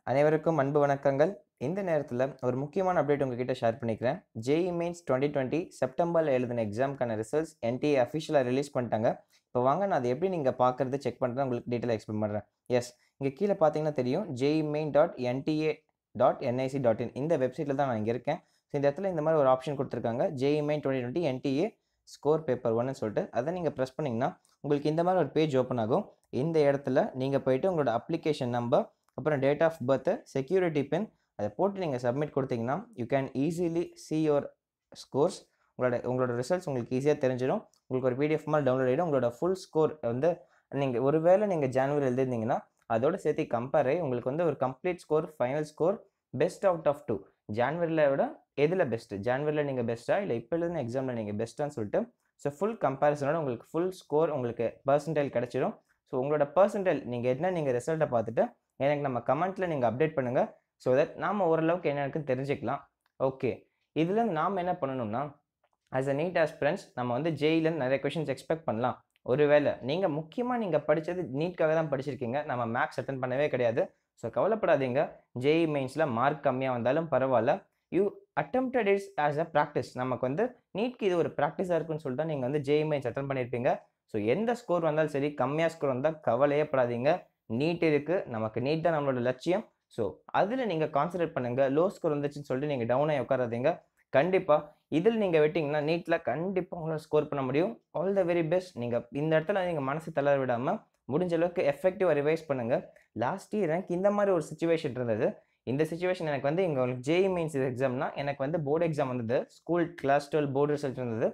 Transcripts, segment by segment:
அனைவருக்கும் அன்பு வணக்கங்கள் இந்த நேரத்தில் ஒரு முக்கியமான அப்டேட் உங்ககிட்ட ஷேர் பண்ணிக்கிறேன் ஜேஇ மெயின்ஸ் டுவெண்ட்டி டுவெண்ட்டி செப்டம்பரில் எழுதின எக்ஸாம்க்கான ரிசல்ட்ஸ் என்டிஏ அஃபிஷியலாக ரிலீஸ் பண்ணிட்டாங்க இப்போ வாங்க நான் அதை எப்படி நீங்கள் பார்க்குறது செக் பண்ணுறது உங்களுக்கு டீட்டெயில் எக்ஸ்பிளைன் பண்ணுறேன் எஸ் இங்கே கீழே பார்த்தீங்கன்னா தெரியும் JEE main dot NTA dot NIC dot in இந்த வெப்சைட்டில் தான் நான் இங்கே இருக்கேன் ஸோ இந்த இடத்துல இந்த மாதிரி ஒரு ஆப்ஷன் கொடுத்துருக்காங்க JEE main twenty twenty NTA score paper ஒன்னு சொல்லிட்டு அதை நீங்கள் ப்ரெஸ் பண்ணிங்கன்னா உங்களுக்கு இந்த மாதிரி ஒரு பேஜ் ஓப்பன் ஆகும் இந்த இடத்துல நீங்கள் போயிட்டு உங்களோட அப்ளிகேஷன் நம்பர் அப்புறம் date of birth security pin அதை போட்டு நீங்கள் சப்மிட் கொடுத்தீங்கன்னா you can easily see your scores உங்களோட உங்களோட ரிசல்ட்ஸ் உங்களுக்கு ஈஸியாக தெரிஞ்சிடும் உங்களுக்கு ஒரு பிடிஎஃப் மாதிரி டவுன்லோட் ஆகிடும் உங்களோட ஃபுல் ஸ்கோர் வந்து நீங்கள் ஒருவேளை நீங்கள் ஜான்வரி எழுதிருந்தீங்கன்னா அதோட சேர்த்து கம்பேர் ஆகி உங்களுக்கு வந்து ஒரு complete score final score best out of two ஜான்வரியில் விட எதில் பெஸ்ட்டு ஜான்வரியில் நீங்கள் பெஸ்ட்டா இல்லை இப்போ எழுதின எக்ஸாமில் நீங்கள் பெஸ்ட்டான்னு சொல்லிட்டு ஸோ ஃபுல் கம்பேரிசனோட உங்களுக்கு ஃபுல் ஸ்கோர் உங்களுக்கு பர்சன்டைல் கிடச்சிடும் ஸோ உங்களோட பர்சன்டைல் நீங்கள் என்ன நீங்கள் ரிசல்ட்டை பார்த்துட்டு எனக்கு நம்ம கமெண்ட்டில் நீங்கள் அப்டேட் பண்ணுங்கள் ஸோ தட் நாம் ஓரளவுக்கு என்ன இருக்குன்னு தெரிஞ்சுக்கலாம் ஓகே இதில் நாம் என்ன பண்ணணும்னா ஆஸ் அ நீட் ஆஸ்பிரன்ஸ் நம்ம வந்து ஜெயில நிறைய கொஷின்ஸ் எக்ஸ்பெக்ட் பண்ணலாம் ஒருவேளை நீங்கள் முக்கியமாக நீங்கள் படித்தது நீட்காக தான் படிச்சிருக்கீங்க நம்ம மேக்ஸ் அட்டன் பண்ணவே கிடையாது ஸோ கவலைப்படாதீங்க ஜேஇ மெயின்ஸில் மார்க் கம்மியாக வந்தாலும் பரவாயில்ல you attempted it's as a practice நமக்கு வந்து நீட்க்கு இது ஒரு ப்ராக்டிஸாக இருக்குன்னு சொல்லிட்டு தான் நீங்கள் வந்து ஜேஇ மெயின்ஸ் அட்டன் பண்ணியிருப்பீங்க ஸோ எந்த ஸ்கோர் வந்தாலும் சரி கம்மியாக ஸ்கோர் வந்தால் கவலையே படாதீங்க நீட் இருக்குது நமக்கு நீட் தான் நம்மளோட லட்சியம் ஸோ அதில் நீங்கள் கான்சன்ட்ரேட் பண்ணுங்கள் லோ ஸ்கோர் வந்துச்சுன்னு சொல்லிட்டு நீங்கள் டவுன் ஆகி உட்காராதீங்க கண்டிப்பாக இதில் நீங்கள் விட்டிங்கன்னா நீட்டில் கண்டிப்பாக உங்களால் ஸ்கோர் பண்ண முடியும் ஆல் த வெரி பெஸ்ட் நீங்கள் இந்த இடத்துல நீங்கள் மனசு தளர விடாமல் முடிஞ்ச அளவுக்கு எஃபெக்டிவாக ரிவைஸ் பண்ணுங்கள் லாஸ்ட் இயர் எனக்கு இந்த மாதிரி ஒரு சுச்சுவேஷன் இருந்தது இந்த சுச்சுவேஷன் எனக்கு வந்து இங்கே உங்களுக்கு ஜேஇ மீன்ஸ் எக்ஸாம்னா எனக்கு வந்து போர்டு எக்ஸாம் வந்தது school class twelve board result வந்தது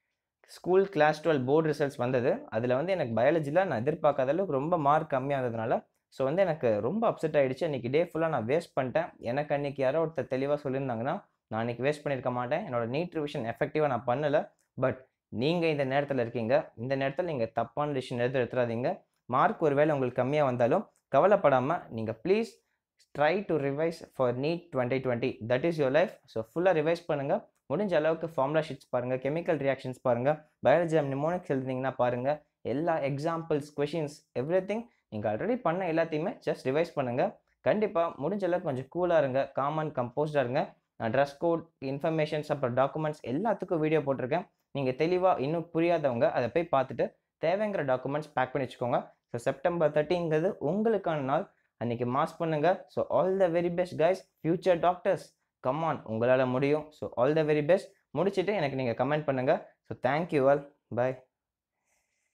school class twelve board results வந்தது அதில் வந்து எனக்கு பயாலஜியில் நான் எதிர்பார்க்காத அளவுக்கு ரொம்ப மார்க் கம்மியாக இருந்ததுனால ஸோ வந்து எனக்கு ரொம்ப அப்செட் ஆகிடுச்சு அன்றைக்கி டே ஃபுல்லாக நான் வேஸ்ட் பண்ணிட்டேன் எனக்கு அன்றைக்கி யாரோ ஒருத்தர் தெளிவாக சொல்லியிருந்தாங்கன்னா நான் அன்றைக்கி வேஸ்ட் பண்ணியிருக்க மாட்டேன் என்னோட நீட் ரிவிஷன் எஃபெக்டிவாக நான் பண்ணலை பட் நீங்கள் இந்த நேரத்தில் இருக்கீங்க இந்த நேரத்தில் நீங்கள் தப்பான டிசிஷன் எடுத்து எடுத்துடாதீங்க மார்க் ஒரு வேளை உங்களுக்கு கம்மியாக வந்தாலும் கவலைப்படாமல் நீங்கள் please try to revise for NEET twenty twenty that is your life so ஃபுல்லாக ரிவைஸ் பண்ணுங்கள் முடிஞ்ச அளவுக்கு ஃபார்முலா ஷீட்ஸ் பாருங்கள் கெமிக்கல் ரியாக்ஷன்ஸ் பாருங்கள் பயாலஜி நிமோனிக்ஸ் எழுதினீங்கன்னா பாருங்கள் எல்லா எக்ஸாம்பிள்ஸ் கொஷின்ஸ் எவ்ரி திங் நீங்கள் ஆல்ரெடி பண்ண எல்லாத்தையுமே ஜஸ்ட் ரிவைஸ் பண்ணுங்கள் கண்டிப்பாக முடிஞ்ச அளவுக்கு கொஞ்சம் கூலாக இருங்க காமன் கம்போஸ்டாக இருங்க நான் ட்ரெஸ் கோட் இன்ஃபர்மேஷன்ஸ் அப்புறம் டாக்குமெண்ட்ஸ் எல்லாத்துக்கும் வீடியோ போட்டிருக்கேன் நீங்கள் தெளிவாக இன்னும் புரியாதவங்க அதை போய் பார்த்துட்டு தேவைங்கிற டாக்குமெண்ட்ஸ் பேக் பண்ணி வச்சுக்கோங்க ஸோ செப்டம்பர் தேர்ட்டிங்கிறது உங்களுக்கான நாள் அன்றைக்கி மாஸ் பண்ணுங்கள் so all the very best guys future doctors come on உங்களால் முடியும் so all the very best முடிச்சுட்டு எனக்கு நீங்கள் கமெண்ட் பண்ணுங்கள் ஸோ தேங்க்யூ ஆல் பை